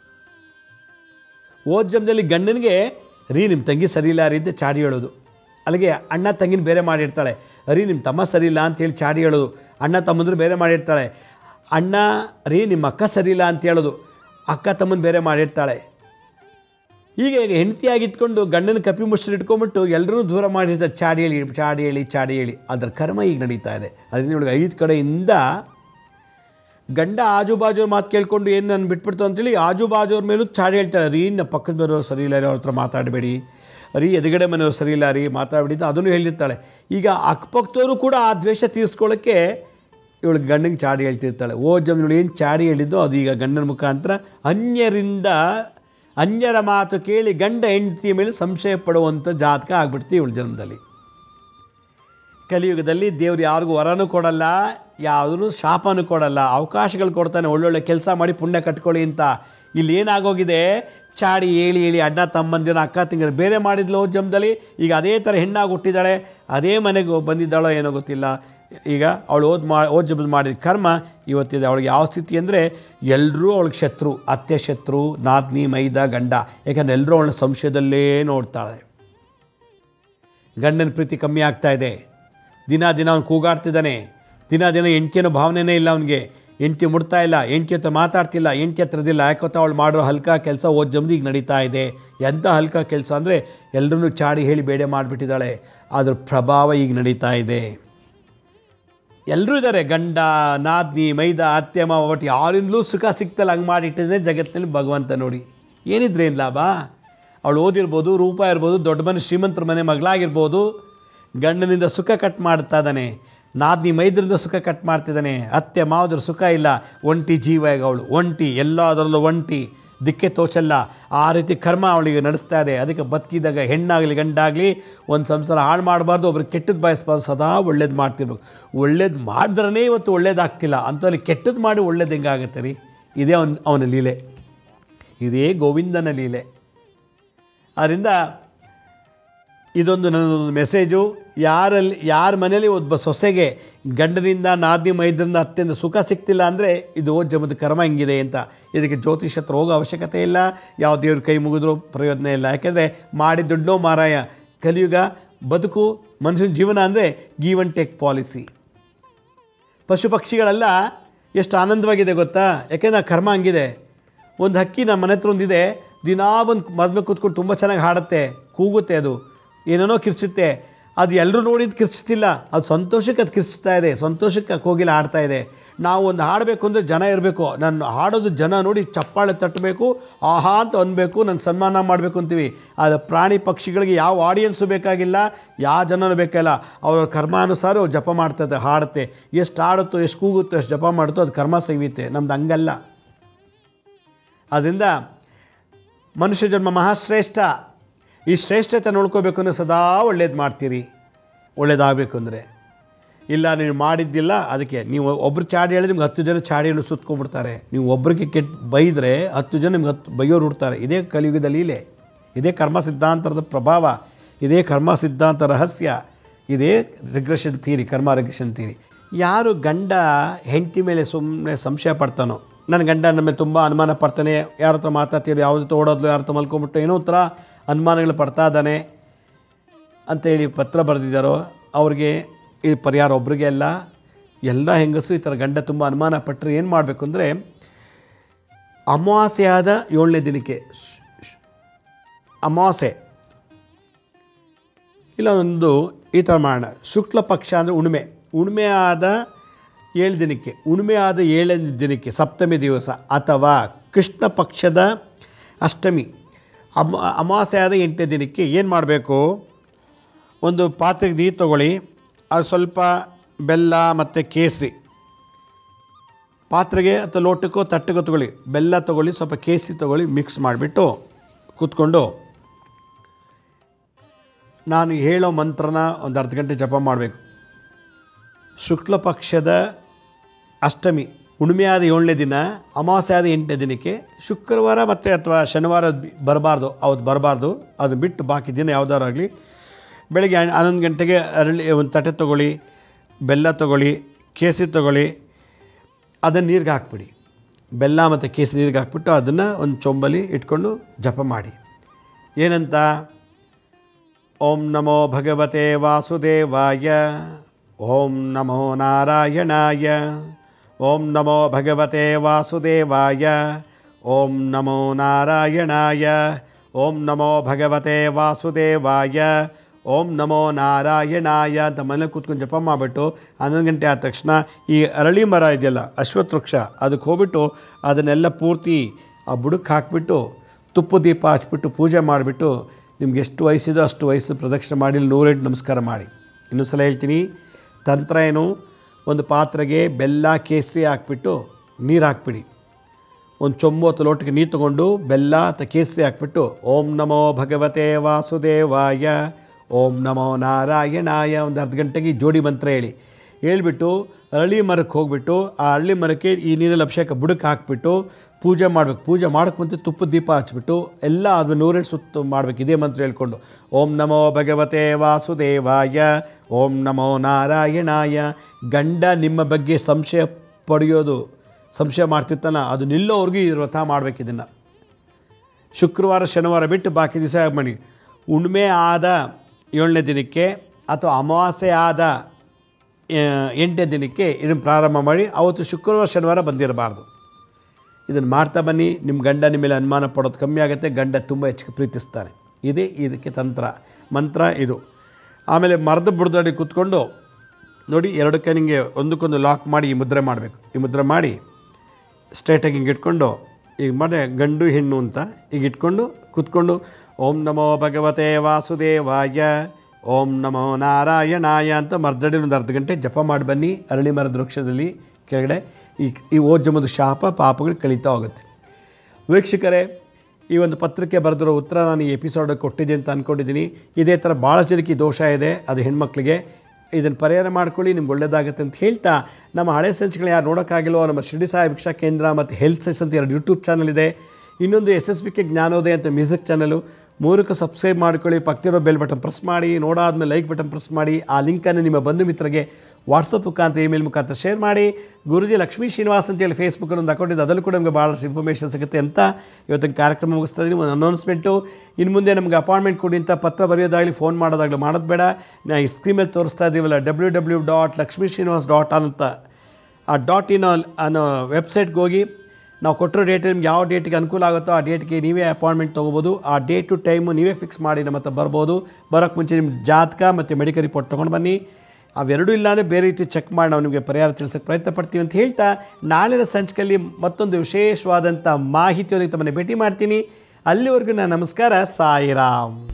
ಓದ್ ಜಮ್ದಲ್ಲಿ ಗಂಡನಿಗೆ ರೀ ನಿಮ್ಮ ತಂಗಿ ಸರಿ ಇಲ್ಲ ರೀ ಅಂತ ಚಾಡಿ ಹೇಳೋದು ಅಲ್ಲಿಗೆ ಅಣ್ಣ ತಂಗಿನ ಬೇರೆ ಮಾಡಿರ್ತಾಳೆ ರೀ ನಿಮ್ಮ ತಮ್ಮ ಸರಿ ಇಲ್ಲ ಅಂತೇಳಿ ಚಾಡಿ ಹೇಳೋದು ಅಣ್ಣ ತಮ್ಮಂದ್ರು ಬೇರೆ ಮಾಡಿರ್ತಾಳೆ ಅಣ್ಣ ರೀ ನಿಮ್ಮ ಅಕ್ಕ ಸರಿ ಇಲ್ಲ ಅಂತ ಹೇಳೋದು ಅಕ್ಕ ತಮ್ಮನ ಬೇರೆ ಮಾಡಿರ್ತಾಳೆ ಹೀಗೆ ಹೆಂಡತಿಯಾಗಿ ಇಟ್ಕೊಂಡು ಗಂಡನ ಕಪಿ ಮುಷ್ಟಿ ಇಟ್ಕೊಂಡ್ಬಿಟ್ಟು ಎಲ್ಲರೂ ದೂರ ಮಾಡಿರ್ತಾರೆ ಚಾಡಿ ಹೇಳಿ ಚಾಡಿ ಹೇಳಿ ಚಾಡಿ ಹೇಳಿ ಅದರ ಕರ್ಮ ಈಗ ನಡೀತಾ ಇದೆ ಅದರಿಂದ ಇವಳಿಗೆ ಐದು ಕಡೆಯಿಂದ ಗಂಡ ಆಜು ಬಾಜು ಮಾತು ಕೇಳ್ಕೊಂಡು ಏನು ನಾನು ಬಿಟ್ಬಿಡ್ತು ಅಂತೇಳಿ ಆಜು ಬಾಜುವ್ರ ಮೇಲೂ ಚಾಡಿ ಹೇಳ್ತಾರೆ ರೀ ನಮ್ಮ ಪಕ್ಕದ ಮನೆಯವ್ರು ಸರಿ ಇಲ್ಲ ರೀ ಅವ್ರ ಹತ್ರ ಮಾತಾಡಬೇಡಿ ರೀ ಎದುರುಗಡೆ ಮನೆಯವ್ರು ಸರಿ ಇಲ್ಲ ರೀ ಮಾತಾಡಬೇಡಿ ಅಂತ ಅದನ್ನು ಹೇಳಿರ್ತಾಳೆ ಈಗ ಅಕ್ಕಪಕ್ಕದವರು ಕೂಡ ಆ ದ್ವೇಷ ತೀರಿಸ್ಕೊಳ್ಳೋಕ್ಕೆ ಇವಳು ಗಂಡನಿಗೆ ಚಾಡಿ ಹೇಳ್ತಿರ್ತಾಳೆ ಓ ಜಮ್ ಇವಳು ಏನು ಚಾಡಿ ಹೇಳಿದ್ದೋ ಅದು ಈಗ ಗಂಡನ ಮುಖಾಂತರ ಅನ್ಯರಿಂದ ಅನ್ಯರ ಮಾತು ಕೇಳಿ ಗಂಡ ಹೆಂಡತಿಯ ಮೇಲೆ ಸಂಶಯ ಪಡುವಂಥ ಜಾತಕ ಆಗ್ಬಿಡ್ತೀವಿ ಇವಳು ಜನ್ಮದಲ್ಲಿ ಕಲಿಯುಗದಲ್ಲಿ ದೇವ್ರು ಯಾರಿಗೂ ವರನೂ ಕೊಡಲ್ಲ ಯಾವುದೂ ಶಾಪನೂ ಕೊಡಲ್ಲ ಅವಕಾಶಗಳು ಕೊಡ್ತಾನೆ ಒಳ್ಳೊಳ್ಳೆ ಕೆಲಸ ಮಾಡಿ ಪುಣ್ಯ ಕಟ್ಕೊಳ್ಳಿ ಅಂತ ಇಲ್ಲಿ ಏನಾಗೋಗಿದೆ ಚಾಡಿ ಹೇಳಿ ಹೇಳಿ ಅಣ್ಣ ತಮ್ಮಂದಿರ ಅಕ್ಕ ತಂಗಿರು ಬೇರೆ ಮಾಡಿದ್ಲು ಜಮ್ದಲ್ಲಿ ಈಗ ಅದೇ ಥರ ಹೆಣ್ಣಾಗಿ ಹುಟ್ಟಿದ್ದಾಳೆ ಅದೇ ಮನೆಗೆ ಬಂದಿದ್ದಾಳೋ ಏನೋ ಗೊತ್ತಿಲ್ಲ ಈಗ ಅವಳು ಓದ್ ಮಾ ಓದ್ ಜಬ್ಬದು ಮಾಡಿದ ಕರ್ಮ ಇವತ್ತಿದೆ ಅವಳಿಗೆ ಯಾವ ಸ್ಥಿತಿ ಅಂದರೆ ಎಲ್ಲರೂ ಅವಳಿಗೆ ಶತ್ರು ಅತ್ತೆ ಶತ್ರು ನಾದ್ನಿ ಮೈದ ಗಂಡ ಯಾಕಂದ್ರೆ ಎಲ್ಲರೂ ಅವಳನ್ನ ಸಂಶಯದಲ್ಲೇ ನೋಡ್ತಾಳೆ ಗಂಡನ ಪ್ರೀತಿ ಕಮ್ಮಿ ಆಗ್ತಾ ಇದೆ ದಿನ ದಿನ ಅವ್ನು ಕೂಗಾಡ್ತಿದ್ದಾನೆ ದಿನ ದಿನ ಹೆಂಡ್ತಿ ಅನ್ನೋ ಭಾವನೆನೇ ಇಲ್ಲ ಅವನಿಗೆ ಹೆಂಡ್ತಿ ಮುಡ್ತಾ ಇಲ್ಲ ಹೆಂಡ್ತಿ ಹತ್ರ ಮಾತಾಡ್ತಿಲ್ಲ ಹೆಂಡ್ತಿ ಹತ್ರದಿಲ್ಲ ಯಾಕೊತ್ತ ಅವಳು ಮಾಡೋ ಹಲ್ಕ ಕೆಲಸ ಓದ್ ಜಮ್ದು ಈಗ ನಡೀತಾ ಇದೆ ಎಂಥ ಹಲ್ಕ ಕೆಲಸ ಅಂದರೆ ಎಲ್ಲರನ್ನೂ ಚಾಡಿ ಹೇಳಿ ಬೇಡೆ ಮಾಡಿಬಿಟ್ಟಿದ್ದಾಳೆ ಅದ್ರ ಪ್ರಭಾವ ಈಗ ನಡೀತಾ ಇದೆ ಎಲ್ಲರೂ ಇದ್ದಾರೆ ಗಂಡ ನಾದ್ನಿ ಮೈದ ಅತ್ತೆ ಮಾವ ಒಟ್ಟು ಯಾರಿಂದಲೂ ಸುಖ ಸಿಗ್ತಲ್ಲ ಹಂಗೆ ಮಾಡಿಟ್ಟಿದ್ರೆ ಜಗತ್ತಿನಲ್ಲಿ ಭಗವಂತ ನೋಡಿ ಏನಿದ್ರೆ ಏನು ಲಾಭ ಅವಳು ಓದಿರ್ಬೋದು ರೂಪ ಇರ್ಬೋದು ದೊಡ್ಡ ಮನೆ ಶ್ರೀಮಂತರ ಮನೆ ಮಗಳಾಗಿರ್ಬೋದು ಗಂಡನಿಂದ ಸುಖ ಕಟ್ ಮಾಡ್ತಾ ಇದ್ದಾನೆ ನಾದ್ನಿ ಮೈದ್ರಿಂದ ಸುಖ ಕಟ್ ಮಾಡ್ತಿದ್ದಾನೆ ಅತ್ತೆ ಮಾವದ್ರ ಸುಖ ಇಲ್ಲ ಒಂಟಿ ಜೀವ ಈಗ ಅವಳು ಒಂಟಿ ಎಲ್ಲದರಲ್ಲೂ ಒಂಟಿ ದಿಕ್ಕೆ ತೋಚಲ್ಲ ಆ ರೀತಿ ಕರ್ಮ ಅವಳಿಗೆ ನಡೆಸ್ತಾ ಇದೆ ಅದಕ್ಕೆ ಬದುಕಿದಾಗ ಹೆಣ್ಣಾಗಲಿ ಗಂಡಾಗಲಿ ಒಂದು ಸಂಸಾರ ಹಾಳು ಮಾಡಬಾರ್ದು ಒಬ್ರಿಗೆ ಕೆಟ್ಟದ್ದು ಬಯಸ್ಬಾರ್ದು ಸದಾ ಒಳ್ಳೇದು ಮಾಡ್ತಿರ್ಬೇಕು ಒಳ್ಳೇದು ಮಾಡಿದ್ರೇ ಇವತ್ತು ಒಳ್ಳೇದಾಗ್ತಿಲ್ಲ ಅಂಥಲ್ಲಿ ಕೆಟ್ಟದ್ದು ಮಾಡಿ ಒಳ್ಳೇದು ಹೆಂಗಾಗುತ್ತೆ ರೀ ಇದೇ ಅವನ ಅವನ ಲೀಲೆ ಇದೇ ಗೋವಿಂದನ ಲೀಲೆ ಆದ್ದರಿಂದ ಇದೊಂದು ನನ್ನದೊಂದು ಮೆಸೇಜು ಯಾರಲ್ಲಿ ಯಾರ ಮನೇಲಿ ಒಬ್ಬ ಸೊಸೆಗೆ ಗಂಡನಿಂದ ನಾದಿ ಮೈದ್ರಿಂದ ಅತ್ಯಂತ ಸುಖ ಸಿಗ್ತಿಲ್ಲ ಅಂದರೆ ಇದು ಜಮದ ಕರ್ಮ ಹಿಂಗಿದೆ ಅಂತ ಇದಕ್ಕೆ ಜ್ಯೋತಿಷ ಹತ್ರ ಹೋಗೋ ಅವಶ್ಯಕತೆ ಇಲ್ಲ ಯಾವ ದೇವ್ರ ಕೈ ಮುಗಿದ್ರೂ ಪ್ರಯೋಜನ ಇಲ್ಲ ಯಾಕೆಂದರೆ ಮಾಡಿ ದುಡ್ಡೋ ಮಾರಾಯ ಕಲಿಯುಗ ಬದುಕು ಮನುಷ್ಯನ ಜೀವನ ಅಂದರೆ ಗೀವ್ ಆ್ಯಂಡ್ ಟೇಕ್ ಪಾಲಿಸಿ ಪಶು ಪಕ್ಷಿಗಳೆಲ್ಲ ಎಷ್ಟು ಆನಂದವಾಗಿದೆ ಗೊತ್ತಾ ಯಾಕೆಂದ್ರೆ ಆ ಕರ್ಮ ಹಂಗಿದೆ ಒಂದು ಹಕ್ಕಿ ನಮ್ಮ ಮನೆ ಹತ್ರ ಒಂದಿದೆ ದಿನಾ ಬಂದು ಮದುವೆ ಕೂತ್ಕೊಂಡು ತುಂಬ ಚೆನ್ನಾಗಿ ಹಾಡುತ್ತೆ ಕೂಗುತ್ತೆ ಅದು ಏನೇನೋ ಕಿರ್ಚುತ್ತೆ ಅದು ಎಲ್ಲರೂ ನೋಡಿದ್ದು ಕಿರ್ಚ್ತಿಲ್ಲ ಅದು ಸಂತೋಷಕ್ಕೆ ಅದು ಕಿರ್ಚ್ತಾ ಇದೆ ಸಂತೋಷಕ್ಕೆ ಆ ಕೋಗಿಲೆ ಆಡ್ತಾ ಇದೆ ನಾವು ಒಂದು ಹಾಡಬೇಕು ಅಂದರೆ ಜನ ಇರಬೇಕು ನಾನು ಹಾಡೋದು ಜನ ನೋಡಿ ಚಪ್ಪಾಳೆ ತಟ್ಟಬೇಕು ಆಹಾ ಅಂತ ಅನ್ಬೇಕು ನಂಗೆ ಸನ್ಮಾನ ಮಾಡಬೇಕು ಅಂತೀವಿ ಆದರೆ ಪ್ರಾಣಿ ಪಕ್ಷಿಗಳಿಗೆ ಯಾವ ಆಡಿಯನ್ಸು ಬೇಕಾಗಿಲ್ಲ ಯಾವ ಜನನೂ ಬೇಕಾಗಿಲ್ಲ ಅವ್ರ ಕರ್ಮಾನುಸಾರ ಅವ್ರು ಜಪ ಮಾಡ್ತದೆ ಹಾಡುತ್ತೆ ಎಷ್ಟು ಹಾಡುತ್ತೋ ಎಷ್ಟು ಕೂಗುತ್ತೋ ಎಷ್ಟು ಜಪ ಮಾಡುತ್ತೋ ಅದು ಕರ್ಮ ಸವಿಯುತ್ತೆ ನಮ್ದು ಹಂಗಲ್ಲ ಆದ್ದರಿಂದ ಮನುಷ್ಯ ಜನ್ಮ ಮಹಾಶ್ರೇಷ್ಠ ಈ ಶ್ರೇಷ್ಠತೆ ನೋಡ್ಕೋಬೇಕು ಅಂದರೆ ಸದಾ ಒಳ್ಳೇದು ಮಾಡ್ತೀರಿ ಒಳ್ಳೇದಾಗಬೇಕು ಅಂದರೆ ಇಲ್ಲ ನೀವು ಮಾಡಿದ್ದಿಲ್ಲ ಅದಕ್ಕೆ ನೀವು ಒಬ್ರು ಚಾಡಿ ಹೇಳಿದ್ರೆ ನಿಮ್ಗೆ ಹತ್ತು ಜನ ಚಾಡಿ ಹೇಳಿ ಸುತ್ಕೊಂಡ್ಬಿಡ್ತಾರೆ ನೀವು ಒಬ್ರಿಗೆ ಕೆಟ್ಟ ಬೈದರೆ ಹತ್ತು ಜನ ನಿಮ್ಗೆ ಹತ್ತು ಬೈಯೋರು ಹುಡ್ತಾರೆ ಇದೇ ಕಲಿಯುಗದ ಲೀಲೆ ಇದೇ ಕರ್ಮ ಸಿದ್ಧಾಂತದ ಪ್ರಭಾವ ಇದೇ ಕರ್ಮ ಸಿದ್ಧಾಂತ ರಹಸ್ಯ ಇದೇ ರಿಗ್ರೆಷನ್ ಥೀರಿ ಕರ್ಮ ರಿಗ್ರೆಷನ್ ಥೀರಿ ಯಾರು ಗಂಡ ಹೆಂಡತಿ ಮೇಲೆ ಸುಮ್ಮನೆ ಸಂಶಯ ಪಡ್ತಾನೋ ನನ್ನ ಗಂಡ ನನ್ನ ಮೇಲೆ ತುಂಬ ಅನುಮಾನ ಪಡ್ತಾನೆ ಯಾರ ಹತ್ರ ಮಾತಾಡ್ತೀರಿ ಯಾವ ಜೊತೆ ಓಡೋದ್ಲು ಯಾರ ಹತ್ರ ಮಲ್ಕೊಂಬಿಟ್ಟು ಏನೋ ಒಂಥರ ಅನುಮಾನಗಳು ಪಡ್ತಾ ಇದ್ದಾನೆ ಅಂತೇಳಿ ಪತ್ರ ಬರೆದಿದ್ದಾರೋ ಅವ್ರಿಗೆ ಈ ಪರಿಹಾರ ಒಬ್ರಿಗೆ ಅಲ್ಲ ಎಲ್ಲ ಹೆಂಗಸು ಈ ಥರ ಗಂಡ ತುಂಬ ಅನುಮಾನ ಪಟ್ಟರೆ ಏನು ಮಾಡಬೇಕು ಅಂದರೆ ಅಮಾವಾಸ್ಯೆಯಾದ ಏಳನೇ ದಿನಕ್ಕೆ ಶ್- ಶ್- ಅಮಾವಾಸ್ಯೆ ಇಲ್ಲ ಒಂದು ಈ ಥರ ಮಾಡೋಣ ಶುಕ್ಲ ಪಕ್ಷ ಅಂದರೆ ಉಣ್ಮೆ ಉಣ್ಮೆ ಆದ ಏಳು ದಿನಕ್ಕೆ ಉಣ್ಮೆ ಆದ ಏಳನೇ ದಿನಕ್ಕೆ ಸಪ್ತಮಿ ದಿವಸ ಅಥವಾ ಕೃಷ್ಣ ಪಕ್ಷದ ಅಷ್ಟಮಿ ಅಮ ಅಮಾವಾಸ್ಯೆ ಆದ ಎಂಟನೇ ದಿನಕ್ಕೆ ಏನು ಮಾಡಬೇಕು ಒಂದು ಪಾತ್ರೆಗೆ ನೀರು ತಗೊಳ್ಳಿ ಅದು ಸ್ವಲ್ಪ ಬೆಲ್ಲ ಮತ್ತು ಕೇಸರಿ ಪಾತ್ರೆಗೆ ಅಥವಾ ಲೋಟಕ್ಕೋ ತಟ್ಟೆಗೋ ತಗೊಳ್ಳಿ ಬೆಲ್ಲ ತಗೊಳ್ಳಿ ಸ್ವಲ್ಪ ಕೇಸರಿ ತಗೊಳ್ಳಿ ಮಿಕ್ಸ್ ಮಾಡಿಬಿಟ್ಟು ಕೂತ್ಕೊಂಡು ನಾನು ಹೇಳೋ ಮಂತ್ರನ ಒಂದು ಅರ್ಧ ಗಂಟೆ ಜಪ ಮಾಡಬೇಕು ಶುಕ್ಲ ಪಕ್ಷದ ಅಷ್ಟಮಿ ಹುಣ್ಣಿಮೆಯಾದ ಏಳನೇ ದಿನ ಅಮಾವಾಸ್ಯೆ ಆದ ಎಂಟನೇ ದಿನಕ್ಕೆ ಶುಕ್ರವಾರ ಮತ್ತು ಅಥವಾ ಶನಿವಾರ ಬರಬಾರ್ದು ಅವತ್ತು ಬರಬಾರ್ದು ಅದು ಬಿಟ್ಟು ಬಾಕಿ ದಿನ ಯಾವ್ದಾರು ಆಗಲಿ ಬೆಳಗ್ಗೆ ಹನ್- ಹನ್ನೊಂದು ಗಂಟೆಗೆ ಅರಳಿ ಒಂದು ತಟ್ಟೆ ತೊಗೊಳ್ಳಿ ಬೆಲ್ಲ ತೊಗೊಳ್ಳಿ ಕೇಸರಿ ತೊಗೊಳ್ಳಿ ಅದನ್ನು ನೀರಿಗೆ ಹಾಕ್ಬಿಡಿ ಬೆಲ್ಲ ಮತ್ತು ಕೇಸರಿ ನೀರಿಗೆ ಹಾಕ್ಬಿಟ್ಟು ಅದನ್ನು ಒಂದು ಚೊಂಬಲಿ ಇಟ್ಕೊಂಡು ಜಪ ಮಾಡಿ ಏನಂತ ಓಂ ನಮೋ ಭಗವತೆ ವಾಸುದೇವಾಯ ಓಂ ನಮೋ ನಾರಾಯಣಾಯ ಓಂ ನಮೋ ಭಗವತೆ ವಾಸುದೇವಾಯ ಓಂ ನಮೋ ನಾರಾಯಣಾಯ ಓಂ ನಮೋ ಭಗವತೆ ವಾಸುದೇವಾಯ ಓಂ ನಮೋ ನಾರಾಯಣಾಯ ಅಂತ ಮನೇಲಿ ಕೂತ್ಕೊಂಡು ಜಪ ಮಾಡಿಬಿಟ್ಟು ಹನ್ನೊಂದು ಗಂಟೆ ಆದ ತಕ್ಷಣ ಈ ಅರಳಿ ಮರ ಇದೆಯಲ್ಲ ಅಶ್ವತ್ಥ ವೃಕ್ಷ ಅದಕ್ಕೆ ಹೋಗ್ಬಿಟ್ಟು ಅದನ್ನೆಲ್ಲ ಪೂರ್ತಿ ಆ ಬುಡಕ್ಕೆ ಹಾಕ್ಬಿಟ್ಟು ತುಪ್ಪ ದೀಪ ಹಚ್ಬಿಟ್ಟು ಪೂಜೆ ಮಾಡಿಬಿಟ್ಟು ನಿಮ್ಗೆ ಎಷ್ಟು ವಯಸ್ಸಿದೋ ಅಷ್ಟು ವಯಸ್ಸು ಪ್ರದಕ್ಷಿಣೆ ಮಾಡಿ ಇಲ್ಲಿ ನೂರೆಂಟು ನಮಸ್ಕಾರ ಮಾಡಿ ಇನ್ನೊಂದು ಸಲ ಹೇಳ್ತೀನಿ ತಂತ್ರ ಏನು ಒಂದು ಪಾತ್ರೆಗೆ ಬೆಲ್ಲ ಕೇಸರಿ ಹಾಕ್ಬಿಟ್ಟು ನೀರು ಹಾಕ್ಬಿಡಿ ಒಂದು ಚೊಂಬು ಅಥವಾ ಲೋಟಕ್ಕೆ ನೀರು ತಗೊಂಡು ಬೆಲ್ಲ ಅಥವಾ ಕೇಸರಿ ಹಾಕ್ಬಿಟ್ಟು ಓಂ ನಮೋ ಭಗವತೆ ವಾಸುದೇವಾಯ ಓಂ ನಮೋ ನಾರಾಯಣಾಯ ಒಂದು ಅರ್ಧ ಗಂಟೆಗೆ ಈ ಜೋಡಿ ಮಂತ್ರ ಹೇಳಿ ಹೇಳ್ಬಿಟ್ಟು ಅರಳಿ ಮರಕ್ಕೆ ಹೋಗ್ಬಿಟ್ಟು ಆ ಅರಳಿ ಮರಕ್ಕೆ ಈ ನೀರಲ್ಲಿ ಅಭಿಷೇಕ ಬುಡಕ್ಕೆ ಹಾಕ್ಬಿಟ್ಟು ಪೂಜೆ ಮಾಡಬೇಕು ಪೂಜೆ ಮಾಡೋಕ್ಕೆ ಮುಂಚೆ ತುಪ್ಪದ ದೀಪ ಹಚ್ಬಿಟ್ಟು ಎಲ್ಲ ಆದ್ಮೇಲೆ ನೂರೆಂಟು ಸುತ್ತು ಮಾಡಬೇಕು ಇದೇ ಮಂತ್ರ ಹೇಳ್ಕೊಂಡು ಓಂ ನಮೋ ಭಗವತೆ ವಾಸುದೇವಾಯ ಓಂ ನಮೋ ನಾರಾಯಣಾಯ ಗಂಡ ನಿಮ್ಮ ಬಗ್ಗೆ ಸಂಶಯ ಪಡೆಯೋದು ಸಂಶಯ ಮಾಡ್ತಿರ್ತಾನ ಅದು ನಿಲ್ಲೋವರೆಗೂ ಈ ವ್ರತ ಮಾಡಬೇಕು ಇದನ್ನು ಶುಕ್ರವಾರ ಶನಿವಾರ ಬಿಟ್ಟು ಬಾಕಿ ದಿವಸ ಮಾಡಿ ಹುಣ್ಮೆ ಆದ ಏಳನೇ ದಿನಕ್ಕೆ ಅಥವಾ ಅಮಾವಾಸ್ಯೆ ಆದ ಆ, ಎಂಟನೇ ದಿನಕ್ಕೆ ಇದನ್ನು ಪ್ರಾರಂಭ ಮಾಡಿ ಅವತ್ತು ಶುಕ್ರವಾರ ಶನಿವಾರ ಬಂದಿರಬಾರ್ದು ಇದನ್ನು ಮಾಡ್ತಾ ಬನ್ನಿ ನಿಮ್ಮ ಗಂಡ ನಿಮ್ಮ ಮೇಲೆ ಅನುಮಾನ ಪಡೋದು ಕಮ್ಮಿ ಆಗುತ್ತೆ ಗಂಡ ತುಂಬ ಹೆಚ್ಚಿಗೆ ಪ್ರೀತಿಸ್ತಾನೆ ಇದೇ ಇದಕ್ಕೆ ತಂತ್ರ ಮಂತ್ರ ಇದು ಆಮೇಲೆ ಮರದ ಬುಡದಡಿ ಕೂತ್ಕೊಂಡು ನೋಡಿ ಎರಡು ಕೈ ನಿಮಗೆ ಒಂದಕ್ಕೊಂದು ಲಾಕ್ ಮಾಡಿ ಈ ಮುದ್ರೆ ಮಾಡಬೇಕು ಈ ಮುದ್ರೆ ಮಾಡಿ ಸ್ಟ್ರೈಟಾಗಿ ಹಿಂಗೆ ಇಟ್ಕೊಂಡು ಈಗ ಮಾಡಿ ಗಂಡು ಹೆಣ್ಣು ಅಂತ ಈಗ ಇಟ್ಕೊಂಡು ಕೂತ್ಕೊಂಡು ಓಂ ನಮೋ ಭಗವತೆ ವಾಸುದೇವಾಯ ಓಂ ನಮೋ ನಾರಾಯಣಾಯ ಅಂತ ಮರ್ದಡಿ ಒಂದು ಅರ್ಧ ಗಂಟೆ ಜಪ ಮಾಡಿ ಬನ್ನಿ ಅರಳಿ ಮರದ ವೃಕ್ಷದಲ್ಲಿ ಕೆಳಗಡೆ ಈ ಈ ಓಜಮದ ಶಾಪ ಪಾಪಗಳು ಕಳೀತಾ ಹೋಗುತ್ತೆ ವೀಕ್ಷಕರೇ ಈ ಒಂದು ಪತ್ರಕ್ಕೆ ಬರೆದಿರೋ ಉತ್ತರ ನಾನು ಈ ಎಪಿಸೋಡ್ ಕೊಟ್ಟಿದ್ದೆ ಅಂತ ಅಂದ್ಕೊಂಡಿದ್ದೀನಿ ಇದೇ ಥರ ಭಾಳ ಜನಕ್ಕೆ ಈ ದೋಷ ಇದೆ ಅದು ಹೆಣ್ಮಕ್ಳಿಗೆ ಇದನ್ನು ಪರಿಹಾರ ಮಾಡ್ಕೊಳ್ಳಿ ನಿಮ್ಗೆ ಒಳ್ಳೇದಾಗುತ್ತೆ ಅಂತ ಹೇಳ್ತಾ ನಮ್ಮ ಹಳೆ ಸಂಚಿಕೆಗಳು ಯಾರು ನೋಡೋಕ್ಕಾಗಿಲ್ವೋ ನಮ್ಮ ಶಿರ್ಡಿ ಸಾಯಿ ಭಿಕ್ಷಾ ಕೇಂದ್ರ ಮತ್ತು ಹೆಲ್ತ್ ಸೈನ್ಸ್ ಅಂತ ಎರಡು ಯೂಟ್ಯೂಬ್ ಚಾನಲ್ ಇದೆ ಇನ್ನೊಂದು ಎಸ್ ಎಸ್ ಬಿ ಕೆ ಜ್ಞಾನೋದಯ ಅಂತ ಮ್ಯೂಸಿಕ್ ಚಾನಲು ಮೂರಕ್ಕೆ ಸಬ್ಸ್ಕ್ರೈಬ್ ಮಾಡ್ಕೊಳ್ಳಿ ಪಕ್ಕದಿರೋ ಬೆಲ್ ಬಟನ್ ಪ್ರೆಸ್ ಮಾಡಿ ನೋಡಾದ್ಮೇಲೆ ಲೈಕ್ ಬಟನ್ ಪ್ರೆಸ್ ಮಾಡಿ ಆ ಲಿಂಕನ್ನು ನಿಮ್ಮ ಬಂಧು ಮಿತ್ರರಿಗೆ ವಾಟ್ಸಪ್ ಮುಖಾಂತರ ಇಮೇಲ್ ಮುಖಾಂತರ ಶೇರ್ ಮಾಡಿ ಗುರುಜಿ ಲಕ್ಷ್ಮೀ ಶ್ರೀನಿವಾಸ್ ಅಂತೇಳಿ ಫೇಸ್ಬುಕ್ಕಲ್ಲಿ ಒಂದು ಅಕೌಂಟ್ ಇದೆ ಅದರಲ್ಲೂ ಕೂಡ ನಮಗೆ ಭಾಳಷ್ಟು ಇನ್ಫಾರ್ಮೇಷನ್ ಸಿಗುತ್ತೆ ಅಂತ ಇವತ್ತಿನ ಕಾರ್ಯಕ್ರಮ ಮುಗಿಸ್ತಾ ಇದ್ದೀನಿ ಒಂದು ಅನೌನ್ಸ್ಮೆಂಟು ಇನ್ನು ಮುಂದೆ ನಮಗೆ ಅಪಾಯಿಂಟ್ಮೆಂಟ್ ಕೊಡಿ ಅಂತ ಪತ್ರ ಬರೆಯೋದಾಗಲಿ ಫೋನ್ ಮಾಡೋದಾಗಲಿ ಮಾಡೋದು ಬೇಡ ನಾ ಈ ಸ್ಕ್ರೀನ್ ಮೇಲೆ ತೋರಿಸ್ತಾ ಇದ್ದೀವಲ್ಲ W W dot Lakshmi Srinivas dot ಅಂತ ಆ ಡಾಟ್ ಇನ್ ಅನ್ನೋ ವೆಬ್ಸೈಟ್ಗೆ ಹೋಗಿ ನಾವು ಕೊಟ್ಟಿರೋ ಡೇಟ್ ನಿಮ್ಗೆ ಯಾವ ಡೇಟಿಗೆ ಅನುಕೂಲ ಆಗುತ್ತೋ ಆ ಡೇಟ್ಗೆ ನೀವೇ ಅಪಾಯಿಂಟ್ಮೆಂಟ್ ತೊಗೋಬೋದು ಆ ಡೇಟು ಟೈಮು ನೀವೇ ಫಿಕ್ಸ್ ಮಾಡಿ ನಮ್ಮ ಹತ್ರ ಬರ್ಬೋದು ಬರೋಕ್ಕೆ ಮುಂಚೆ ನಿಮ್ಮ ಜಾತಕ ಮತ್ತು ಮೆಡಿಕಲ್ ರಿಪೋರ್ಟ್ ತೊಗೊಂಡು ಬನ್ನಿ ಅವೆರಡೂ ಇಲ್ಲಾಂದರೆ ಬೇರೆ ರೀತಿ ಚೆಕ್ ಮಾಡಿ ನಾವು ನಿಮಗೆ ಪರಿಹಾರ ತಿಳಿಸೋಕ್ಕೆ ಪ್ರಯತ್ನ ಪಡ್ತೀವಿ ಅಂತ ಹೇಳ್ತಾ ನಾಳಿನ ಸಂಚಿಕೆಯಲ್ಲಿ ಮತ್ತೊಂದು ವಿಶೇಷವಾದಂಥ ಮಾಹಿತಿಯೊಂದಿಗೆ ತಮ್ಮನ್ನು ಭೇಟಿ ಮಾಡ್ತೀನಿ ಅಲ್ಲಿವರೆಗೂ ನಾನು ನಮಸ್ಕಾರ ಸಾಯಿರಾಮ್